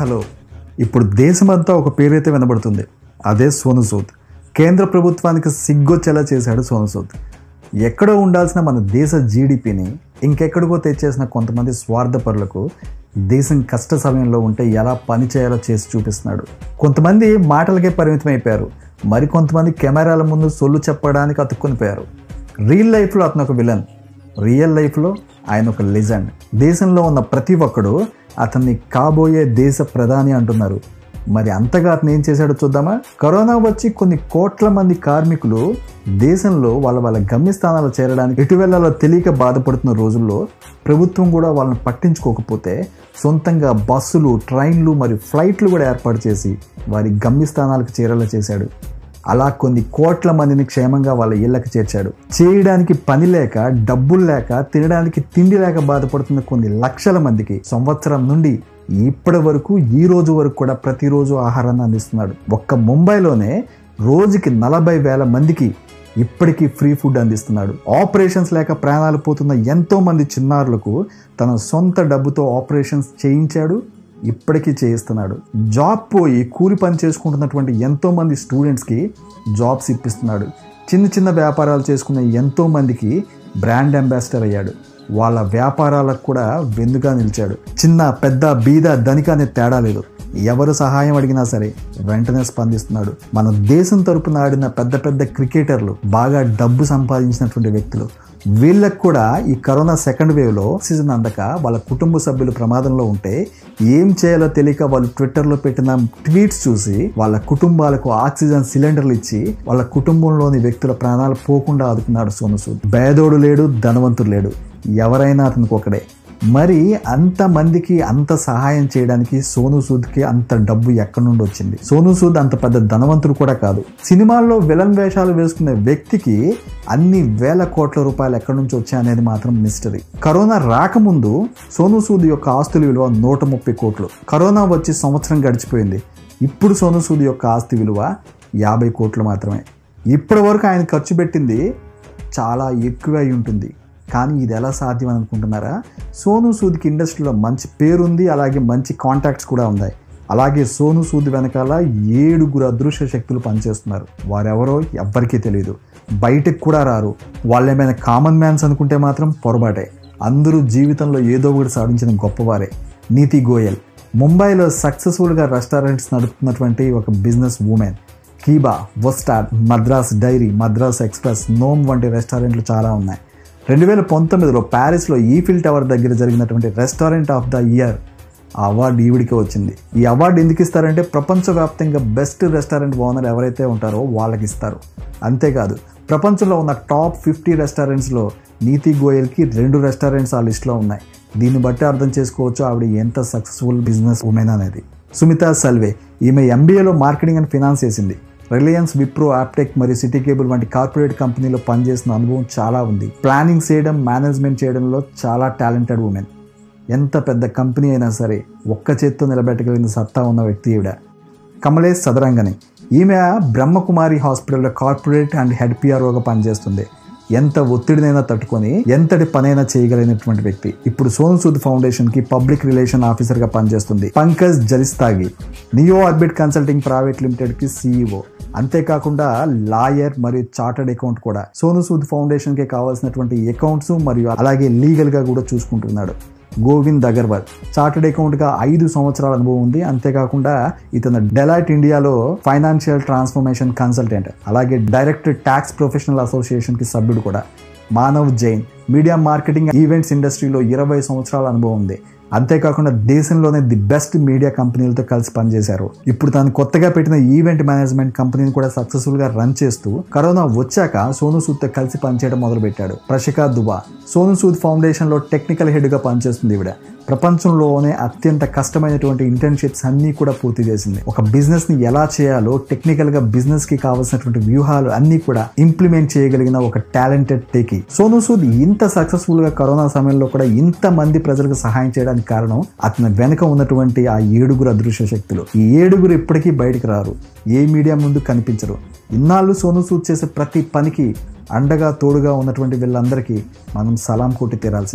hello ఇప్పుడు దేశమంతా ఒక పేరైతే వినబడుతుంది అదే సోను సూద్ కేంద్ర ప్రభుత్వానికి సిగ్గొచ్చేలా చేశాడు సోను సూద్ ఎక్కడో ఉండాల్సిన మన దేశ జీడిపిని ఇంకెక్కడికో తెచ్చేసిన కొంతమంది స్వార్థపరులకు దేశం కష్ట సమయంలో ఉంటే ఎలా పని చేయాలో చేసి చూపిస్తున్నాడు కొంతమంది మాటలకే పరిమితం అయిపోయారు మరికొంతమంది కెమెరాల ముందు సొల్లు చెప్పడానికి అతుక్కొని పోయారు రియల్ లైఫ్లో అతను ఒక విలన్ రియల్ లైఫ్లో ఆయన ఒక లెజెండ్ దేశంలో ఉన్న ప్రతి ఒక్కడు అతన్ని కాబోయే దేశ ప్రధాని అంటున్నారు మరి అంతగా అతను ఏం చేశాడో చూద్దామా కరోనా వచ్చి కొన్ని కోట్ల మంది కార్మికులు దేశంలో వాళ్ళ వాళ్ళ గమ్యస్థానాలు చేరడానికి ఎటు వెళ్ళాలో తెలియక బాధపడుతున్న రోజుల్లో ప్రభుత్వం కూడా వాళ్ళని పట్టించుకోకపోతే సొంతంగా బస్సులు ట్రైన్లు మరియు ఫ్లైట్లు కూడా ఏర్పాటు చేసి వారి గమ్యస్థానాలకు చేరేలా చేశాడు అలా కొన్ని కోట్ల మందిని క్షేమంగా వాళ్ళ ఇళ్ళకి చేర్చాడు చేయడానికి పని లేక డబ్బులు లేక తినడానికి తిండి లేక బాధపడుతున్న కొన్ని లక్షల మందికి సంవత్సరం నుండి ఇప్పటి వరకు ఈ రోజు వరకు కూడా ప్రతిరోజు ఆహారాన్ని అందిస్తున్నాడు ఒక్క ముంబైలోనే రోజుకి నలభై వేల మందికి ఇప్పటికీ ఫ్రీ ఫుడ్ అందిస్తున్నాడు ఆపరేషన్స్ లేక ప్రాణాలు పోతున్న ఎంతో మంది చిన్నారులకు తన సొంత డబ్బుతో ఆపరేషన్స్ చేయించాడు ఇప్పటికీ చేయిస్తున్నాడు జాబ్ పోయి కూలి పని చేసుకుంటున్నటువంటి ఎంతో మంది స్టూడెంట్స్కి జాబ్స్ ఇప్పిస్తున్నాడు చిన్న చిన్న వ్యాపారాలు చేసుకునే ఎంతో మందికి బ్రాండ్ అంబాసిడర్ అయ్యాడు వాళ్ళ వ్యాపారాలకు కూడా వెన్నుగా నిలిచాడు చిన్న పెద్ద బీద ధనిక అనే తేడా లేదు ఎవరు సహాయం అడిగినా సరే వెంటనే స్పందిస్తున్నాడు మన దేశం తరపున ఆడిన పెద్ద పెద్ద క్రికెటర్లు బాగా డబ్బు సంపాదించినటువంటి వ్యక్తులు వీళ్ళకు కూడా ఈ కరోనా సెకండ్ వేవ్లో సీజన్ అందక వాళ్ళ కుటుంబ సభ్యులు ప్రమాదంలో ఉంటే ఏం చేయాలో తెలియక వాళ్ళు ట్విట్టర్లో పెట్టిన ట్వీట్స్ చూసి వాళ్ళ కుటుంబాలకు ఆక్సిజన్ సిలిండర్లు ఇచ్చి వాళ్ళ కుటుంబంలోని వ్యక్తుల ప్రాణాలు పోకుండా ఆదుకున్నాడు సోను సూద్ పేదోడు లేడు ధనవంతుడు లేడు ఎవరైనా అతనికి ఒకడే మరి అంతమందికి అంత సహాయం చేయడానికి సోను సూద్కి అంత డబ్బు ఎక్కడి నుండి వచ్చింది సోను సూద్ అంత పెద్ద ధనవంతుడు కూడా కాదు సినిమాల్లో విలన్ వేషాలు వేసుకునే వ్యక్తికి అన్ని వేల కోట్ల రూపాయలు ఎక్కడి నుంచి వచ్చాయనేది మాత్రం మిస్టరీ కరోనా రాకముందు సోను సూద్ యొక్క ఆస్తుల విలువ నూట ముప్పై కోట్లు కరోనా వచ్చి సంవత్సరం గడిచిపోయింది ఇప్పుడు సోను సూద్ యొక్క ఆస్తి విలువ యాభై కోట్లు మాత్రమే ఇప్పటి వరకు ఆయన ఖర్చు పెట్టింది చాలా ఎక్కువ అయి ఉంటుంది కానీ ఇది ఎలా సాధ్యం అని అనుకుంటున్నారా సోను సూద్కి ఇండస్ట్రీలో మంచి పేరుంది అలాగే మంచి కాంటాక్ట్స్ కూడా ఉన్నాయి అలాగే సోను సూద్ వెనకాల ఏడుగురు అదృశ్య శక్తులు పనిచేస్తున్నారు వారెవరో ఎవ్వరికీ తెలియదు బయటకు కూడా రారు వాళ్ళేమైనా కామన్ మ్యాన్స్ అనుకుంటే మాత్రం పొరపాటే అందరూ జీవితంలో ఏదో ఒకటి సాధించిన గొప్పవారే నీతి గోయల్ ముంబైలో సక్సెస్ఫుల్గా రెస్టారెంట్స్ నడుపుతున్నటువంటి ఒక బిజినెస్ ఉమెన్ కీబా వస్టార్ మద్రాస్ డైరీ మద్రాస్ ఎక్స్ప్రెస్ నోమ్ వంటి రెస్టారెంట్లు చాలా ఉన్నాయి రెండు వేల పంతొమ్మిదిలో ప్యారిస్లో ఈఫిల్ టవర్ దగ్గర జరిగినటువంటి రెస్టారెంట్ ఆఫ్ ద ఇయర్ ఆ అవార్డు ఈవిడికే వచ్చింది ఈ అవార్డు ఎందుకు ఇస్తారంటే ప్రపంచవ్యాప్తంగా బెస్ట్ రెస్టారెంట్ ఓనర్ ఎవరైతే ఉంటారో వాళ్ళకి ఇస్తారు అంతేకాదు ప్రపంచంలో ఉన్న టాప్ ఫిఫ్టీ రెస్టారెంట్స్లో నీతి గోయల్కి రెండు రెస్టారెంట్స్ ఆ లిస్ట్లో ఉన్నాయి దీన్ని బట్టి అర్థం చేసుకోవచ్చు ఆవిడ ఎంత సక్సెస్ఫుల్ బిజినెస్ ఉమెన్ అనేది సుమితా సల్వే ఈమె ఎంబీఏలో మార్కెటింగ్ అండ్ ఫినాన్స్ చేసింది రిలయన్స్ విప్రో యాప్టెక్ మరియు సిటీ కేబుల్ వంటి కార్పొరేట్ కంపెనీలో పనిచేసిన అనుభవం చాలా ఉంది ప్లానింగ్ చేయడం మేనేజ్మెంట్ చేయడంలో చాలా టాలెంటెడ్ ఉమెన్ ఎంత పెద్ద కంపెనీ అయినా సరే ఒక్క చేత్తో నిలబెట్టగలిగిన సత్తా ఉన్న వ్యక్తి ఈవిడ కమలేష్ సదరంగని ఈమె బ్రహ్మకుమారి హాస్పిటల్లో కార్పొరేట్ అండ్ హెడ్ పిఆర్ఓగా పనిచేస్తుంది ఎంత ఒత్తిడినైనా తట్టుకొని ఎంతటి పనైనా చేయగలిగినటువంటి వ్యక్తి ఇప్పుడు సోను సూద్ ఫౌండేషన్ కి పబ్లిక్ రిలేషన్ ఆఫీసర్ గా పనిచేస్తుంది పంకజ్ జలిస్తాగి Neo Orbit consulting private limited కి సీఈఓ అంతేకాకుండా లాయర్ మరియు చార్టర్డ్ అకౌంట్ కూడా సోను సూద్ ఫౌండేషన్ కి కావాల్సినటువంటి అకౌంట్స్ మరియు అలాగే లీగల్ గా కూడా చూసుకుంటున్నాడు గోవింద్ అగర్వాల్ చార్టెడ్ అకౌంట్గా ఐదు సంవత్సరాల అనుభవం ఉంది అంతేకాకుండా ఇతను డెలైట్ ఇండియాలో ఫైనాన్షియల్ ట్రాన్స్ఫర్మేషన్ కన్సల్టెంట్ అలాగే డైరెక్టర్ ట్యాక్స్ ప్రొఫెషనల్ అసోసియేషన్కి సభ్యుడు కూడా Manav Jain media marketing events ఇండస్ట్రీలో ఇరవై సంవత్సరాల అనుభవం ఉంది అంతేకాకుండా దేశంలోనే ది బెస్ట్ మీడియా కంపెనీలతో కలిసి పనిచేశారు ఇప్పుడు తాను కొత్తగా పెట్టిన ఈవెంట్ మేనేజ్మెంట్ కంపెనీని కూడా సక్సెస్ఫుల్ గా రన్ చేస్తూ కరోనా వచ్చాక సోను సూద్ తో కలిసి పనిచేయడం మొదలు పెట్టాడు ప్రశికా దుబా సోను సూద్ ఫౌండేషన్ లో టెక్నికల్ హెడ్ గా పనిచేస్తుంది ఈవిడ ప్రపంచంలోనే అత్యంత కష్టమైనటువంటి ఇంటర్న్షిప్స్ అన్నీ కూడా పూర్తి చేసింది ఒక బిజినెస్ ని ఎలా చేయాలో టెక్నికల్ గా బిజినెస్ కి కావాల్సినటువంటి వ్యూహాలు అన్ని కూడా ఇంప్లిమెంట్ చేయగలిగిన ఒక టాలెంటెడ్ టేకి సోను సూద్ ఇంత సక్సెస్ఫుల్ గా కరోనా సమయంలో కూడా ఇంత మంది ప్రజలకు సహాయం చేయడానికి కారణం అతని వెనక ఉన్నటువంటి ఆ ఏడుగురు అదృశ్య శక్తులు ఈ ఏడుగురు ఇప్పటికీ బయటికి రారు ఏ మీడియా ముందు కనిపించరు ఇన్నాళ్ళు సోను సూద్ చేసే ప్రతి పనికి అండగా తోడుగా ఉన్నటువంటి వీళ్ళందరికీ మనం సలాం కొట్టి తీరాల్సిందే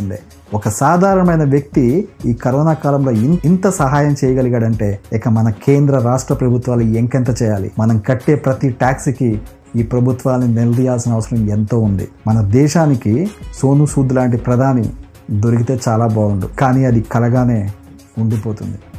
ఒక సాధారణమైన వ్యక్తి ఈ కరోనా కాలంలో ఇన్- ఇంత సహాయం చేయగలిగాడంటే ఇక మన కేంద్ర రాష్ట్ర ప్రభుత్వాలు ఎంకెంత చేయాలి మనం కట్టే ప్రతి ట్యాక్స్కి ఈ ప్రభుత్వాన్ని నిలదీయాల్సిన అవసరం ఎంతో ఉంది మన దేశానికి సోను సూద్ లాంటి ప్రధాని దొరికితే చాలా బాగుండు కానీ అది కలగానే ఉండిపోతుంది